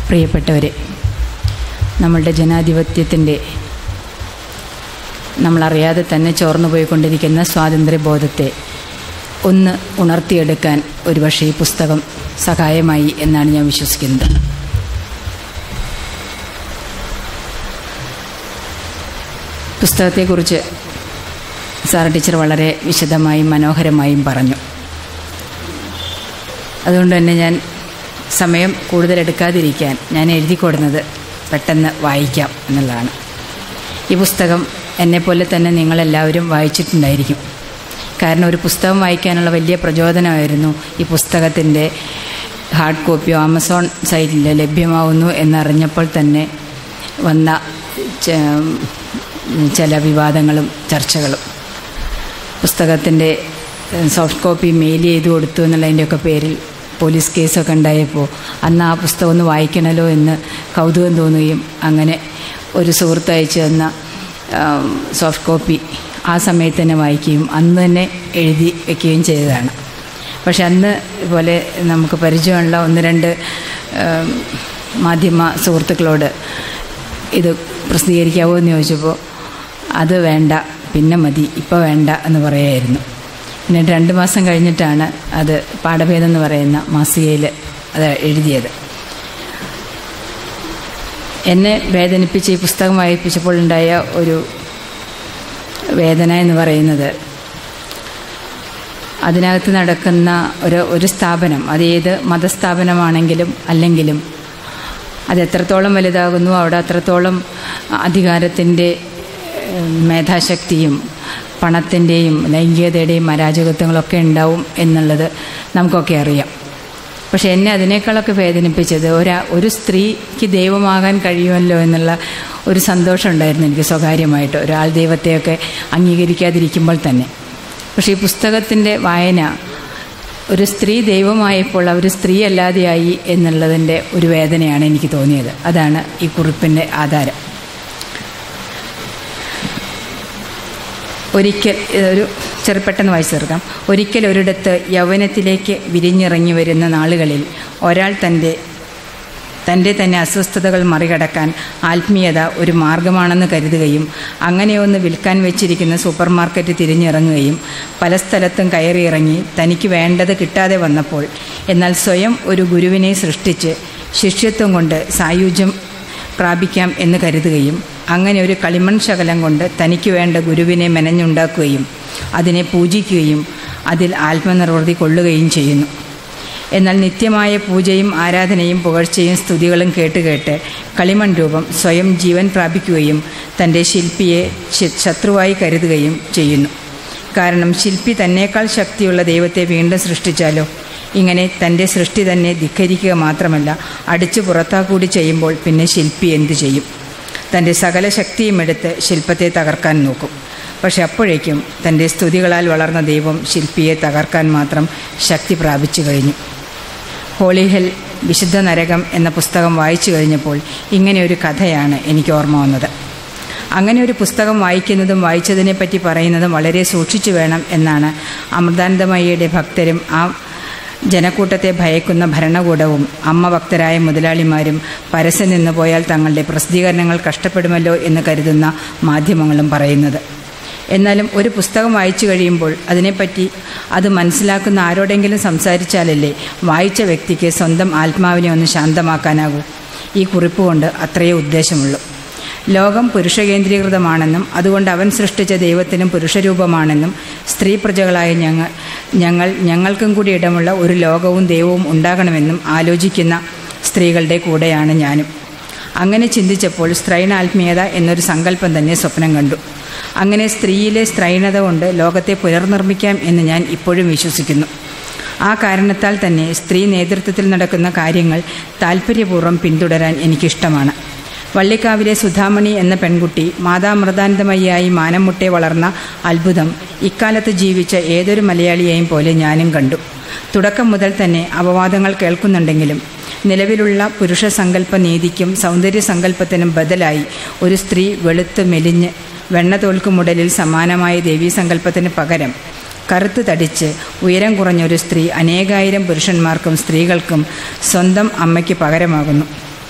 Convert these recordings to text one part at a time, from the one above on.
പ്രിയപ്പെട്ടവരെ നമ്മളുടെ ജനാധിപത്യത്തിൻ്റെ നമ്മളറിയാതെ തന്നെ ചോർന്നു പോയിക്കൊണ്ടിരിക്കുന്ന സ്വാതന്ത്ര്യബോധത്തെ ഒന്ന് ഉണർത്തിയെടുക്കാൻ ഒരുപക്ഷെ ഈ പുസ്തകം സഹായമായി എന്നാണ് ഞാൻ വിശ്വസിക്കുന്നത് പുസ്തകത്തെക്കുറിച്ച് സാർ ടീച്ചർ വളരെ വിശദമായും മനോഹരമായും പറഞ്ഞു അതുകൊണ്ട് തന്നെ ഞാൻ സമയം കൂടുതൽ എടുക്കാതിരിക്കാൻ ഞാൻ എഴുതി കൊടുക്കുന്നത് പെട്ടെന്ന് വായിക്കാം എന്നുള്ളതാണ് ഈ പുസ്തകം എന്നെപ്പോലെ തന്നെ നിങ്ങളെല്ലാവരും വായിച്ചിട്ടുണ്ടായിരിക്കും കാരണം ഒരു പുസ്തകം വായിക്കാനുള്ള വലിയ പ്രചോദനമായിരുന്നു ഈ പുസ്തകത്തിൻ്റെ ഹാർഡ് കോപ്പിയോ ആമസോൺ സൈറ്റിൽ ലഭ്യമാവുന്നു എന്നറിഞ്ഞപ്പോൾ തന്നെ വന്ന ചില വിവാദങ്ങളും ചർച്ചകളും പുസ്തകത്തിൻ്റെ സോഫ്റ്റ് കോപ്പി മെയിൽ ചെയ്ത് കൊടുത്തു എന്നുള്ളതിൻ്റെയൊക്കെ പേരിൽ പോലീസ് കേസൊക്കെ ഉണ്ടായപ്പോൾ അന്ന് ആ പുസ്തകം ഒന്ന് വായിക്കണമല്ലോ എന്ന് കൗതുകം തോന്നുകയും അങ്ങനെ ഒരു സുഹൃത്ത് അയച്ചു തന്ന സോഫ്റ്റ് കോപ്പി ആ സമയത്ത് തന്നെ വായിക്കുകയും അന്ന് തന്നെ എഴുതി വയ്ക്കുകയും ചെയ്തതാണ് പക്ഷെ അന്ന് ഇതുപോലെ നമുക്ക് പരിചയമുള്ള ഒന്ന് രണ്ട് മാധ്യമ സുഹൃത്തുക്കളോട് ഇത് പ്രസിദ്ധീകരിക്കാവോ എന്ന് ചോദിച്ചപ്പോൾ അത് വേണ്ട പിന്നെ മതി ഇപ്പോൾ വേണ്ട എന്ന് പറയായിരുന്നു പിന്നെ രണ്ട് മാസം കഴിഞ്ഞിട്ടാണ് അത് പാഠഭേദം എന്ന് പറയുന്ന മാസികയിൽ അത് എഴുതിയത് എന്നെ വേദനിപ്പിച്ച് ഈ പുസ്തകം വായിപ്പിച്ചപ്പോൾ ഉണ്ടായ ഒരു വേദന എന്ന് പറയുന്നത് അതിനകത്ത് നടക്കുന്ന ഒരു ഒരു സ്ഥാപനം അത് ഏത് മതസ്ഥാപനമാണെങ്കിലും അല്ലെങ്കിലും അത് എത്രത്തോളം വലുതാകുന്നു അവിടെ അത്രത്തോളം അധികാരത്തിൻ്റെ മേധാശക്തിയും പണത്തിൻ്റെയും ലൈംഗികതയുടെയും അരാജകത്വങ്ങളൊക്കെ ഉണ്ടാവും എന്നുള്ളത് നമുക്കൊക്കെ അറിയാം പക്ഷേ എന്നെ അതിനേക്കാളൊക്കെ വേദനിപ്പിച്ചത് ഒരാ ഒരു സ്ത്രീക്ക് ദൈവമാകാൻ കഴിയുമല്ലോ എന്നുള്ള ഒരു സന്തോഷം ഉണ്ടായിരുന്നു എനിക്ക് സ്വകാര്യമായിട്ട് ഒരാൾ ദൈവത്തെയൊക്കെ അംഗീകരിക്കാതിരിക്കുമ്പോൾ തന്നെ പക്ഷേ ഈ പുസ്തകത്തിൻ്റെ വായന ഒരു സ്ത്രീ ദൈവമായപ്പോൾ അവർ സ്ത്രീ അല്ലാതെയായി എന്നുള്ളതിൻ്റെ ഒരു വേദനയാണ് എനിക്ക് തോന്നിയത് അതാണ് ഈ കുറിപ്പിൻ്റെ ആധാരം ഒരിക്കൽ ഒരു ചെറുപ്പെട്ടെന്ന് വായിച്ചു തീർക്കാം ഒരിക്കൽ ഒരിടത്ത് യൗവനത്തിലേക്ക് വിരിഞ്ഞിറങ്ങി വരുന്ന നാളുകളിൽ ഒരാൾ തൻ്റെ തൻ്റെ തന്നെ അസ്വസ്ഥതകൾ മറികടക്കാൻ ആത്മീയത ഒരു മാർഗമാണെന്ന് കരുതുകയും അങ്ങനെയൊന്ന് വിൽക്കാൻ വെച്ചിരിക്കുന്ന സൂപ്പർ മാർക്കറ്റ് തിരിഞ്ഞിറങ്ങുകയും പല സ്ഥലത്തും കയറിയിറങ്ങി തനിക്ക് വേണ്ടത് കിട്ടാതെ വന്നപ്പോൾ എന്നാൽ സ്വയം ഒരു ഗുരുവിനെ സൃഷ്ടിച്ച് ശിഷ്യത്വം കൊണ്ട് സായുജ്യം പ്രാപിക്കാം എന്ന് കരുതുകയും അങ്ങനെ ഒരു കളിമൺ ശകലം കൊണ്ട് തനിക്ക് വേണ്ട ഗുരുവിനെ മെനഞ്ഞുണ്ടാക്കുകയും അതിനെ പൂജിക്കുകയും അതിൽ ആത്മനിർവൃതി കൊള്ളുകയും ചെയ്യുന്നു എന്നാൽ നിത്യമായ പൂജയും ആരാധനയും പുകഴ്ചയും സ്തുതികളും കേട്ട് കേട്ട് കളിമൺ രൂപം സ്വയം ജീവൻ പ്രാപിക്കുകയും തൻ്റെ ശില്പിയെ ശത്രുവായി കരുതുകയും ചെയ്യുന്നു കാരണം ശില്പി തന്നേക്കാൾ ശക്തിയുള്ള ദൈവത്തെ വീണ്ടും സൃഷ്ടിച്ചാലോ ഇങ്ങനെ തൻ്റെ സൃഷ്ടി തന്നെ ധിക്കരിക്കുക മാത്രമല്ല അടിച്ചു പുറത്താക്കൂടി ചെയ്യുമ്പോൾ പിന്നെ ശില്പി എന്തു ചെയ്യും തൻ്റെ സകല ശക്തിയും എടുത്ത് ശില്പത്തെ തകർക്കാൻ നോക്കും പക്ഷെ അപ്പോഴേക്കും തൻ്റെ സ്തുതികളാൽ വളർന്ന ദൈവം ശില്പിയെ തകർക്കാൻ മാത്രം ശക്തി പ്രാപിച്ചു കഴിഞ്ഞു ഹോളിഹെൽ വിശുദ്ധ നരകം എന്ന പുസ്തകം വായിച്ചു കഴിഞ്ഞപ്പോൾ ഇങ്ങനെ ഒരു കഥയാണ് എനിക്ക് ഓർമ്മ വന്നത് അങ്ങനെ ഒരു പുസ്തകം വായിക്കുന്നതും വായിച്ചതിനെപ്പറ്റി പറയുന്നതും വളരെ സൂക്ഷിച്ചു വേണം എന്നാണ് അമൃതാനന്ദമയ്യയുടെ ഭക്തരും ആ ജനക്കൂട്ടത്തെ ഭയക്കുന്ന ഭരണകൂടവും അമ്മ ഭക്തരായ മുതലാളിമാരും പരസ്യം നിന്ന് പോയാൽ തങ്ങളുടെ പ്രസിദ്ധീകരണങ്ങൾ കഷ്ടപ്പെടുമല്ലോ എന്ന് കരുതുന്ന മാധ്യമങ്ങളും പറയുന്നത് എന്നാലും ഒരു പുസ്തകം വായിച്ചു കഴിയുമ്പോൾ അതിനെപ്പറ്റി അത് മനസ്സിലാക്കുന്ന ആരോടെങ്കിലും സംസാരിച്ചാലല്ലേ വായിച്ച വ്യക്തിക്ക് സ്വന്തം ആത്മാവിനെ ഒന്ന് ശാന്തമാക്കാനാകൂ ഈ കുറിപ്പ് കൊണ്ട് അത്രയേ ഉദ്ദേശമുള്ളൂ ലോകം പുരുഷ കേന്ദ്രീകൃതമാണെന്നും അതുകൊണ്ട് അവൻ സൃഷ്ടിച്ച ദൈവത്തിനും പുരുഷരൂപമാണെന്നും സ്ത്രീ പ്രജകളായ ഞങ്ങൾ ഞങ്ങൾ ഞങ്ങൾക്കും കൂടി ഇടമുള്ള ഒരു ലോകവും ദൈവവും ഉണ്ടാകണമെന്നും ആലോചിക്കുന്ന സ്ത്രീകളുടെ കൂടെയാണ് ഞാനും അങ്ങനെ ചിന്തിച്ചപ്പോൾ സ്ത്രൈണാത്മീയത എന്നൊരു സങ്കല്പം തന്നെ സ്വപ്നം കണ്ടു അങ്ങനെ സ്ത്രീയിലെ സ്ത്രൈണത കൊണ്ട് ലോകത്തെ പുനർനിർമ്മിക്കാം എന്ന് ഞാൻ ഇപ്പോഴും വിശ്വസിക്കുന്നു ആ കാരണത്താൽ തന്നെ സ്ത്രീ നേതൃത്വത്തിൽ നടക്കുന്ന കാര്യങ്ങൾ താല്പര്യപൂർവ്വം പിന്തുടരാൻ എനിക്കിഷ്ടമാണ് വള്ളിക്കാവിലെ സുധാമണി എന്ന പെൺകുട്ടി മാതാമൃതാനന്ദമയ്യായി മാനം മുട്ടെ വളർന്ന അത്ഭുതം ഇക്കാലത്ത് ജീവിച്ച ഏതൊരു മലയാളിയെയും പോലെ ഞാനും കണ്ടു തുടക്കം മുതൽ തന്നെ അപവാദങ്ങൾ കേൾക്കുന്നുണ്ടെങ്കിലും നിലവിലുള്ള പുരുഷ സങ്കല്പ നീതിക്കും സൗന്ദര്യ സങ്കല്പത്തിനും ബദലായി ഒരു സ്ത്രീ വെളുത്ത് മെലിഞ്ഞ് വെണ്ണ തോൽക്കുമുടലിൽ സമാനമായ ദേവീസങ്കല്പത്തിന് പകരം കറുത്ത് തടിച്ച് ഉയരം കുറഞ്ഞ ഒരു സ്ത്രീ അനേകായിരം പുരുഷന്മാർക്കും സ്ത്രീകൾക്കും സ്വന്തം അമ്മയ്ക്ക് പകരമാകുന്നു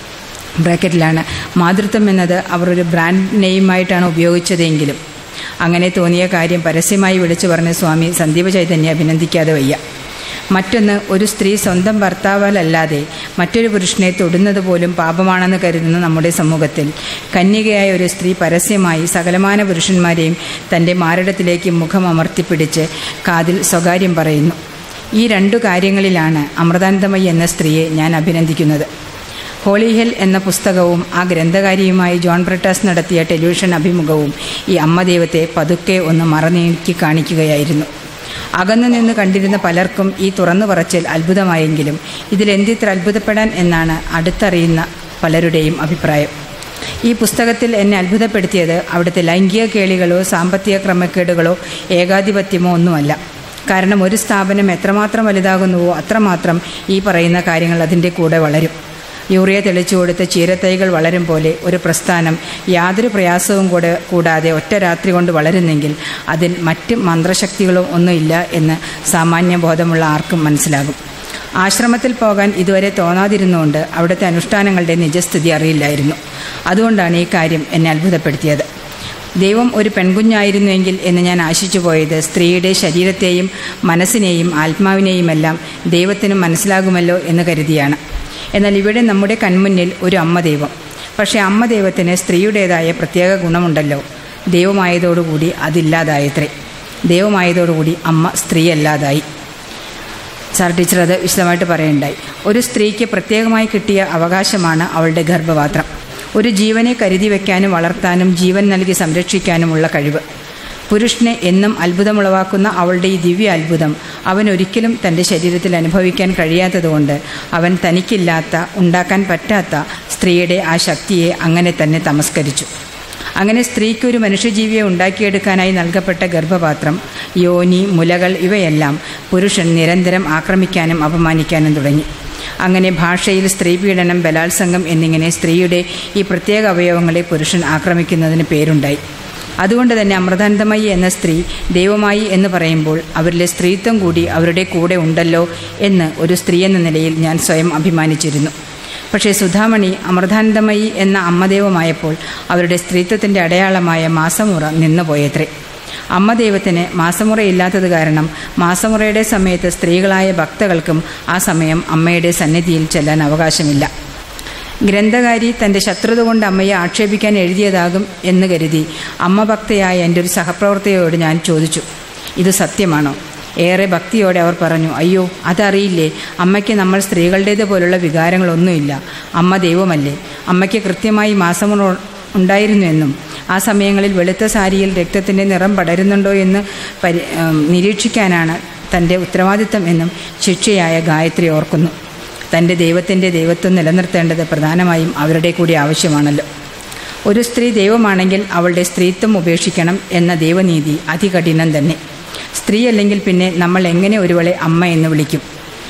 ബ്രാക്കറ്റിലാണ് മാതൃത്വം എന്നത് അവർ ഒരു ബ്രാൻഡ് നെയിമായിട്ടാണ് ഉപയോഗിച്ചതെങ്കിലും അങ്ങനെ തോന്നിയ കാര്യം പരസ്യമായി വിളിച്ചു പറഞ്ഞ സ്വാമി സന്ദീപ ചൈതന്യ അഭിനന്ദിക്കാതെ വയ്യ മറ്റൊന്ന് ഒരു സ്ത്രീ സ്വന്തം ഭർത്താവാലല്ലാതെ മറ്റൊരു പുരുഷനെ തൊടുന്നത് പോലും പാപമാണെന്ന് കരുതുന്ന നമ്മുടെ സമൂഹത്തിൽ കന്യകയായ ഒരു സ്ത്രീ പരസ്യമായി സകലമാന പുരുഷന്മാരെയും തൻ്റെ മാരടത്തിലേക്ക് മുഖം അമർത്തിപ്പിടിച്ച് കാതിൽ സ്വകാര്യം പറയുന്നു ഈ രണ്ടു കാര്യങ്ങളിലാണ് അമൃതാനന്ദമയി എന്ന സ്ത്രീയെ ഞാൻ അഭിനന്ദിക്കുന്നത് ഹോളിഹിൽ എന്ന പുസ്തകവും ആ ഗ്രന്ഥകാരിയുമായി ജോൺ ബ്രിട്ടാസ് നടത്തിയ ടെലിവിഷൻ അഭിമുഖവും ഈ അമ്മ ദൈവത്തെ പതുക്കെ ഒന്ന് മറനീക്കി കാണിക്കുകയായിരുന്നു അകന്നു നിന്ന് കണ്ടിരുന്ന പലർക്കും ഈ തുറന്നു പറച്ചിൽ അത്ഭുതമായെങ്കിലും ഇതിലെന്തിത്ര അത്ഭുതപ്പെടാൻ എന്നാണ് അടുത്തറിയുന്ന പലരുടെയും അഭിപ്രായം ഈ പുസ്തകത്തിൽ എന്നെ അത്ഭുതപ്പെടുത്തിയത് അവിടുത്തെ ലൈംഗിക കേളികളോ സാമ്പത്തിക ക്രമക്കേടുകളോ ഏകാധിപത്യമോ ഒന്നുമല്ല കാരണം ഒരു സ്ഥാപനം എത്രമാത്രം വലുതാകുന്നുവോ അത്രമാത്രം ഈ പറയുന്ന കാര്യങ്ങൾ അതിൻ്റെ കൂടെ വളരും യൂറിയ തെളിച്ചു കൊടുത്ത ചീരത്തൈകൾ വളരും പോലെ ഒരു പ്രസ്ഥാനം യാതൊരു പ്രയാസവും കൂടെ കൂടാതെ ഒറ്റ രാത്രി കൊണ്ട് വളരുന്നെങ്കിൽ അതിൽ മറ്റ് മന്ത്രശക്തികളോ ഒന്നുമില്ല എന്ന് സാമാന്യ ബോധമുള്ള ആർക്കും മനസ്സിലാകും ആശ്രമത്തിൽ പോകാൻ ഇതുവരെ തോന്നാതിരുന്നുകൊണ്ട് അവിടുത്തെ അനുഷ്ഠാനങ്ങളുടെ നിജസ്ഥിതി അറിയില്ലായിരുന്നു അതുകൊണ്ടാണ് ഈ കാര്യം എന്നെ അത്ഭുതപ്പെടുത്തിയത് ദൈവം ഒരു പെൺകുഞ്ഞായിരുന്നുവെങ്കിൽ എന്ന് ഞാൻ ആശിച്ചു പോയത് സ്ത്രീയുടെ ശരീരത്തെയും മനസ്സിനെയും ആത്മാവിനെയുമെല്ലാം ദൈവത്തിനും മനസ്സിലാകുമല്ലോ എന്ന് കരുതിയാണ് എന്നാൽ ഇവിടെ നമ്മുടെ കൺമുന്നിൽ ഒരു അമ്മ ദൈവം പക്ഷേ അമ്മ ദൈവത്തിന് സ്ത്രീയുടേതായ പ്രത്യേക ഗുണമുണ്ടല്ലോ ദൈവമായതോടുകൂടി അതില്ലാതായത്രേ ദൈവമായതോടുകൂടി അമ്മ സ്ത്രീയല്ലാതായി സാർ ടീച്ചർ അത് വിശദമായിട്ട് പറയുണ്ടായി ഒരു സ്ത്രീക്ക് പ്രത്യേകമായി കിട്ടിയ അവകാശമാണ് അവളുടെ ഗർഭപാത്രം ഒരു ജീവനെ കരുതി വയ്ക്കാനും വളർത്താനും ജീവൻ നൽകി സംരക്ഷിക്കാനുമുള്ള കഴിവ് പുരുഷനെ എന്നും അത്ഭുതമുളവാക്കുന്ന അവളുടെ ഈ ദിവ്യ അത്ഭുതം അവൻ ഒരിക്കലും തൻ്റെ ശരീരത്തിൽ അനുഭവിക്കാൻ കഴിയാത്തതുകൊണ്ട് അവൻ തനിക്കില്ലാത്ത ഉണ്ടാക്കാൻ പറ്റാത്ത സ്ത്രീയുടെ ആ ശക്തിയെ അങ്ങനെ തന്നെ തമസ്കരിച്ചു അങ്ങനെ സ്ത്രീക്ക് ഒരു മനുഷ്യജീവിയെ ഉണ്ടാക്കിയെടുക്കാനായി നൽകപ്പെട്ട ഗർഭപാത്രം യോനി മുലകൾ ഇവയെല്ലാം പുരുഷൻ നിരന്തരം ആക്രമിക്കാനും അപമാനിക്കാനും തുടങ്ങി അങ്ങനെ ഭാഷയിൽ സ്ത്രീപീഡനം ബലാത്സംഗം എന്നിങ്ങനെ സ്ത്രീയുടെ ഈ പ്രത്യേക അവയവങ്ങളെ പുരുഷൻ ആക്രമിക്കുന്നതിന് പേരുണ്ടായി അതുകൊണ്ട് തന്നെ അമൃതാനന്ദമയി എന്ന സ്ത്രീ ദൈവമായി എന്ന് പറയുമ്പോൾ അവരിലെ സ്ത്രീത്വം കൂടി അവരുടെ കൂടെ ഉണ്ടല്ലോ എന്ന് ഒരു സ്ത്രീ എന്ന നിലയിൽ ഞാൻ സ്വയം അഭിമാനിച്ചിരുന്നു പക്ഷേ സുധാമണി അമൃതാനന്ദമയി എന്ന അമ്മദൈവമായപ്പോൾ അവരുടെ സ്ത്രീത്വത്തിൻ്റെ അടയാളമായ മാസമുറ നിന്നുപോയത്രേ അമ്മ ദൈവത്തിന് മാസമുറയില്ലാത്തത് കാരണം മാസമുറയുടെ സമയത്ത് സ്ത്രീകളായ ഭക്തകൾക്കും ആ സമയം അമ്മയുടെ സന്നിധിയിൽ ചെല്ലാൻ അവകാശമില്ല ഗ്രന്ഥകാരി തൻ്റെ ശത്രുത കൊണ്ട് അമ്മയെ ആക്ഷേപിക്കാൻ എഴുതിയതാകും എന്ന് കരുതി അമ്മ ഭക്തയായ എൻ്റെ ഒരു സഹപ്രവർത്തകയോട് ഞാൻ ചോദിച്ചു ഇത് സത്യമാണോ ഏറെ ഭക്തിയോടെ അവർ പറഞ്ഞു അയ്യോ അതറിയില്ലേ അമ്മയ്ക്ക് നമ്മൾ സ്ത്രീകളുടേത് പോലുള്ള വികാരങ്ങളൊന്നുമില്ല അമ്മ ദൈവമല്ലേ അമ്മയ്ക്ക് കൃത്യമായി മാസമുറ ഉണ്ടായിരുന്നു എന്നും ആ സമയങ്ങളിൽ വെളുത്ത സാരിയിൽ രക്തത്തിൻ്റെ നിറം പടരുന്നുണ്ടോ എന്ന് പരി നിരീക്ഷിക്കാനാണ് തൻ്റെ ഉത്തരവാദിത്തം എന്നും ശിക്ഷയായ ഗായത്രി ഓർക്കുന്നു തൻ്റെ ദൈവത്തിൻ്റെ ദൈവത്വം നിലനിർത്തേണ്ടത് പ്രധാനമായും അവരുടെ കൂടി ആവശ്യമാണല്ലോ ഒരു സ്ത്രീ ദൈവമാണെങ്കിൽ അവളുടെ സ്ത്രീത്വം ഉപേക്ഷിക്കണം എന്ന ദൈവനീതി അതികഠിനം തന്നെ സ്ത്രീ അല്ലെങ്കിൽ പിന്നെ നമ്മൾ എങ്ങനെ ഒരുവളെ അമ്മ എന്ന് വിളിക്കും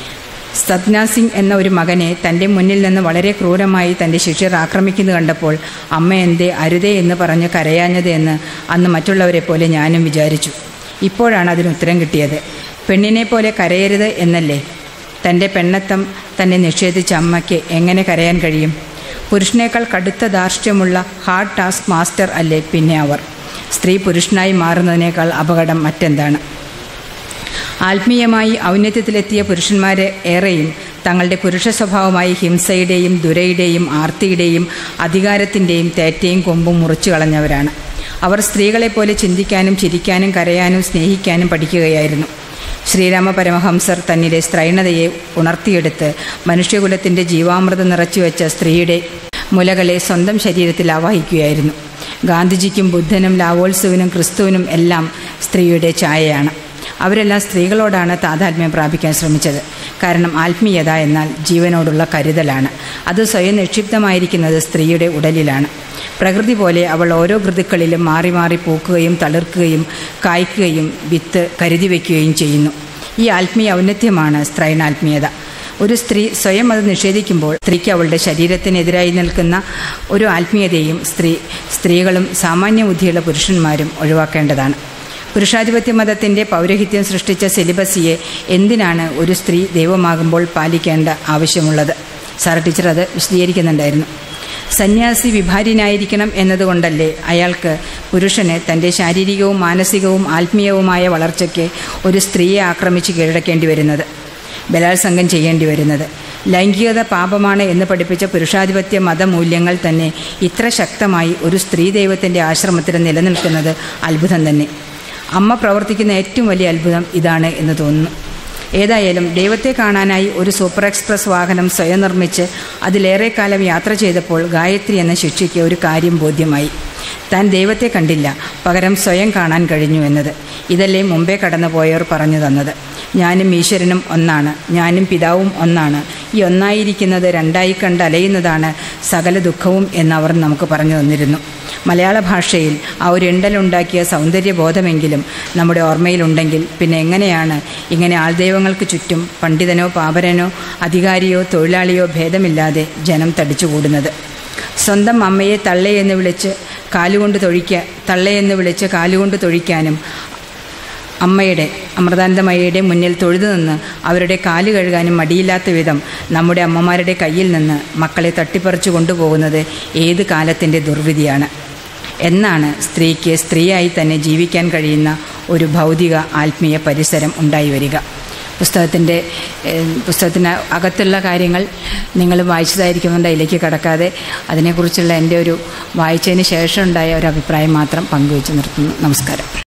സത്ന സിംഗ് എന്ന ഒരു മകനെ തൻ്റെ മുന്നിൽ നിന്ന് വളരെ ക്രൂരമായി തൻ്റെ ശിഷ്യർ ആക്രമിക്കുന്നത് കണ്ടപ്പോൾ അമ്മ എന്തേ അരുതേ എന്ന് പറഞ്ഞ് കരയാഞ്ഞത് എന്ന് അന്ന് മറ്റുള്ളവരെ പോലെ ഞാനും വിചാരിച്ചു ഇപ്പോഴാണ് അതിന് ഉത്തരം കിട്ടിയത് പെണ്ണിനെ പോലെ കരയരുത് എന്നല്ലേ തൻ്റെ പെണ്ണത്തം തന്നെ നിഷേധിച്ച അമ്മയ്ക്ക് എങ്ങനെ കരയാൻ കഴിയും പുരുഷനേക്കാൾ കടുത്ത ധാർഷ്ട്യമുള്ള ഹാർഡ് ടാസ്ക് മാസ്റ്റർ അല്ലേ പിന്നെ അവർ സ്ത്രീ പുരുഷനായി മാറുന്നതിനേക്കാൾ അപകടം മറ്റെന്താണ് ആത്മീയമായി ഔന്നത്യത്തിലെത്തിയ പുരുഷന്മാരെ ഏറെയും തങ്ങളുടെ പുരുഷ സ്വഭാവമായി ഹിംസയുടെയും ദുരയുടെയും ആർത്തിയുടെയും അധികാരത്തിൻ്റെയും തേറ്റയും കൊമ്പും മുറിച്ചു കളഞ്ഞവരാണ് അവർ സ്ത്രീകളെപ്പോലെ ചിന്തിക്കാനും ചിരിക്കാനും കരയാനും സ്നേഹിക്കാനും പഠിക്കുകയായിരുന്നു ശ്രീരാമ പരമഹംസർ തന്നിലെ സ്ത്രൈണതയെ ഉണർത്തിയെടുത്ത് മനുഷ്യകുലത്തിൻ്റെ ജീവാമൃതം നിറച്ചുവെച്ച സ്ത്രീയുടെ മുലകളെ സ്വന്തം ശരീരത്തിൽ ആവാഹിക്കുകയായിരുന്നു ഗാന്ധിജിക്കും ബുദ്ധനും ലാവോത്സവനും ക്രിസ്തുവിനും എല്ലാം സ്ത്രീയുടെ ഛായയാണ് അവരെല്ലാം സ്ത്രീകളോടാണ് താതാത്മ്യം പ്രാപിക്കാൻ ശ്രമിച്ചത് കാരണം ആത്മീയത എന്നാൽ ജീവനോടുള്ള കരുതലാണ് അത് സ്വയം നിക്ഷിപ്തമായിരിക്കുന്നത് സ്ത്രീയുടെ ഉടലിലാണ് പ്രകൃതി പോലെ അവൾ ഓരോ ഋതുക്കളിലും മാറി മാറി പൂക്കുകയും തളിർക്കുകയും കായ്ക്കുകയും വിത്ത് കരുതി വയ്ക്കുകയും ചെയ്യുന്നു ഈ ആത്മീയ ഔന്നത്യമാണ് സ്ത്രൈണാത്മീയത ഒരു സ്ത്രീ സ്വയം അത് നിഷേധിക്കുമ്പോൾ സ്ത്രീക്ക് അവളുടെ ശരീരത്തിനെതിരായി നിൽക്കുന്ന ഒരു ആത്മീയതയും സ്ത്രീ സ്ത്രീകളും സാമാന്യ ബുദ്ധിയുള്ള പുരുഷന്മാരും ഒഴിവാക്കേണ്ടതാണ് പുരുഷാധിപത്യ മതത്തിൻ്റെ പൗരഹിത്യം സൃഷ്ടിച്ച സിലിബസിയെ എന്തിനാണ് ഒരു സ്ത്രീ ദൈവമാകുമ്പോൾ പാലിക്കേണ്ട ആവശ്യമുള്ളത് സാർ ടീച്ചർ അത് വിശദീകരിക്കുന്നുണ്ടായിരുന്നു സന്യാസി വിഭാര്യനായിരിക്കണം എന്നതുകൊണ്ടല്ലേ അയാൾക്ക് പുരുഷന് തൻ്റെ ശാരീരികവും മാനസികവും ആത്മീയവുമായ വളർച്ചയ്ക്ക് ഒരു സ്ത്രീയെ ആക്രമിച്ച് കീഴടക്കേണ്ടി വരുന്നത് ബലാത്സംഗം ചെയ്യേണ്ടി വരുന്നത് ലൈംഗികത പാപമാണ് എന്ന് പഠിപ്പിച്ച പുരുഷാധിപത്യ മതമൂല്യങ്ങൾ തന്നെ ഇത്ര ശക്തമായി ഒരു സ്ത്രീ ദൈവത്തിൻ്റെ ആശ്രമത്തിൽ നിലനിൽക്കുന്നത് അത്ഭുതം തന്നെ അമ്മ പ്രവർത്തിക്കുന്ന ഏറ്റവും വലിയ അത്ഭുതം ഇതാണ് എന്ന് തോന്നുന്നു ഏതായാലും ദൈവത്തെ കാണാനായി ഒരു സൂപ്പർ എക്സ്പ്രസ് വാഹനം സ്വയം നിർമ്മിച്ച് അതിലേറെ കാലം യാത്ര ചെയ്തപ്പോൾ ഗായത്രി എന്ന ശിഷ്യയ്ക്ക് ഒരു കാര്യം ബോധ്യമായി താൻ ദൈവത്തെ കണ്ടില്ല പകരം സ്വയം കാണാൻ കഴിഞ്ഞു എന്നത് ഇതല്ലേ മുമ്പേ കടന്നുപോയവർ പറഞ്ഞു തന്നത് ഞാനും ഈശ്വരനും ഒന്നാണ് ഞാനും പിതാവും ഒന്നാണ് ഈ ഒന്നായിരിക്കുന്നത് രണ്ടായി കണ്ട് അലയുന്നതാണ് സകല ദുഃഖവും എന്നവർ നമുക്ക് പറഞ്ഞു തന്നിരുന്നു മലയാള ഭാഷയിൽ ആ ഒരു ഇണ്ടലുണ്ടാക്കിയ സൗന്ദര്യബോധമെങ്കിലും നമ്മുടെ ഓർമ്മയിലുണ്ടെങ്കിൽ പിന്നെ എങ്ങനെയാണ് ഇങ്ങനെ ആൾദൈവങ്ങൾക്ക് ചുറ്റും പണ്ഡിതനോ പാപരനോ അധികാരിയോ തൊഴിലാളിയോ ഭേദമില്ലാതെ ജനം തടിച്ചുകൂടുന്നത് സ്വന്തം അമ്മയെ തള്ളയെന്ന് വിളിച്ച് കാലുകൊണ്ട് തൊഴിക്കുക തള്ളയെന്ന് വിളിച്ച് കാലുകൊണ്ട് തൊഴിക്കാനും അമ്മയുടെ അമൃതാനന്ദമയ്യയുടെ മുന്നിൽ തൊഴുതു നിന്ന് അവരുടെ കാല് കഴുകാനും മടിയില്ലാത്ത വിധം നമ്മുടെ അമ്മമാരുടെ കയ്യിൽ നിന്ന് മക്കളെ തട്ടിപ്പറിച്ചു കൊണ്ടുപോകുന്നത് ഏത് കാലത്തിൻ്റെ ദുർവിധിയാണ് എന്നാണ് സ്ത്രീക്ക് സ്ത്രീയായി തന്നെ ജീവിക്കാൻ കഴിയുന്ന ഒരു ഭൗതിക ആത്മീയ പരിസരം ഉണ്ടായി വരിക പുസ്തകത്തിൻ്റെ പുസ്തകത്തിന് അകത്തുള്ള കാര്യങ്ങൾ നിങ്ങൾ വായിച്ചതായിരിക്കുന്നുണ്ട് അതിലേക്ക് കടക്കാതെ അതിനെക്കുറിച്ചുള്ള എൻ്റെ ഒരു വായിച്ചതിന് ശേഷം ഉണ്ടായ ഒരു അഭിപ്രായം മാത്രം പങ്കുവെച്ച് നിർത്തുന്നു നമസ്കാരം